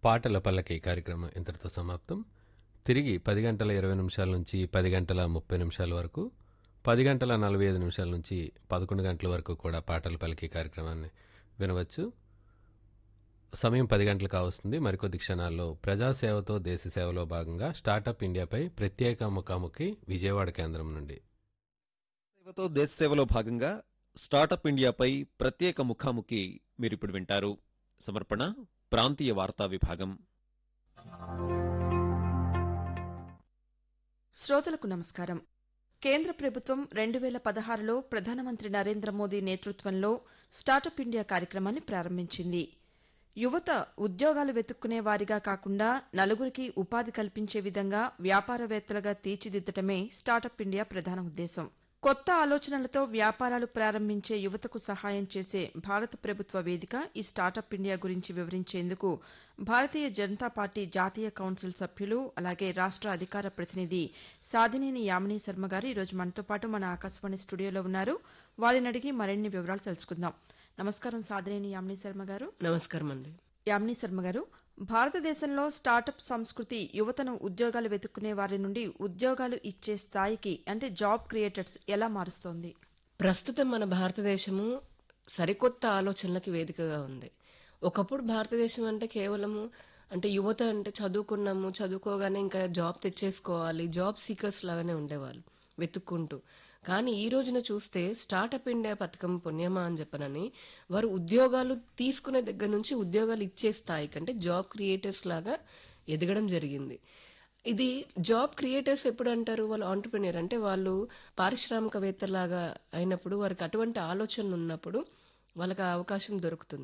పాటల పల్లకి కార్యక్రమం ఇంతటితో సమాప్తం తిరిగి పది గంటల ఇరవై నిమిషాల నుంచి పది గంటల ముప్పై నిమిషాల వరకు పది గంటల నలభై ఐదు నిమిషాల నుంచి పదకొండు గంటల వరకు కూడా పాటల పలికి కార్యక్రమాన్ని వినవచ్చు సమయం పది గంటలు కావస్తుంది మరికొద్ది క్షణాల్లో ప్రజాసేవతో దేశ సేవలో భాగంగా స్టార్టప్ ఇండియాపై ప్రత్యేక ముఖాముఖి విజయవాడ కేంద్రం నుండి సేవతో దేశ సేవలో భాగంగా స్టార్టప్ ఇండియాపై ప్రత్యేక ముఖాముఖి మీరిప్పుడు వింటారు సమర్పణ ప్రాంతీయ వార్తా విభాగం శ్రోతలకు నమస్కారం కేంద్ర ప్రభుత్వం రెండు వేల పదహారులో ప్రధానమంత్రి నరేంద్ర మోదీ నేతృత్వంలో స్టార్టప్ ఇండియా కార్యక్రమాన్ని ప్రారంభించింది యువత ఉద్యోగాలు వెతుక్కునే వారిగా కాకుండా నలుగురికి ఉపాధి కల్పించే విధంగా వ్యాపారవేత్తలుగా తీర్చిదిద్దటమే స్టార్టప్ ఇండియా ప్రధాన ఉద్దేశం కొత్త ఆలోచనలతో వ్యాపారాలు ప్రారంభించే యువతకు సహాయం చేసే భారత ప్రభుత్వ వేదిక ఈ స్టార్టప్ ఇండియా గురించి వివరించేందుకు భారతీయ జనతా పార్టీ జాతీయ కౌన్సిల్ సభ్యులు అలాగే రాష్ట్ర అధికార ప్రతినిధి సాధినేని యామిని శర్మ గారు ఈరోజు మనతో పాటు మన ఆకాశవాణి స్టూడియోలో ఉన్నారు వారిని అడిగి మరిన్ని వివరాలు తెలుసుకుందాం నమస్కారం సాధినేని యామిని శర్మ గారు నమస్కారం అండి యామిని శర్మ గారు భారతదేశంలో స్టార్టప్ సంస్కృతి యువతను ఉద్యోగాలు వెతుక్కునే వారి నుండి ఉద్యోగాలు ఇచ్చే స్థాయికి అంటే జాబ్ క్రియేటర్స్ ఎలా మారుస్తోంది ప్రస్తుతం మన భారతదేశము సరికొత్త ఆలోచనలకి వేదికగా ఉంది ఒకప్పుడు భారతదేశం అంటే కేవలము అంటే యువత అంటే చదువుకున్నాము చదువుకోగానే ఇంకా జాబ్ తెచ్చేసుకోవాలి జాబ్ సీకర్స్ లాగానే ఉండేవాళ్ళు వెతుక్కుంటూ కానీ ఈ రోజున చూస్తే స్టార్టప్ ఇండియా పథకం పుణ్యమా అని చెప్పనని వారు ఉద్యోగాలు తీసుకునే దగ్గర నుంచి ఉద్యోగాలు ఇచ్చే స్థాయికి అంటే జాబ్ క్రియేటర్స్ లాగా ఎదగడం జరిగింది ఇది జాబ్ క్రియేటర్స్ ఎప్పుడు అంటారు వాళ్ళు ఆంటర్ప్రినియర్ అంటే వాళ్ళు పారిశ్రామికవేత్తలాగా అయినప్పుడు వారికి అటువంటి ఆలోచనలు ఉన్నప్పుడు వాళ్ళకి ఆ అవకాశం దొరుకుతుంది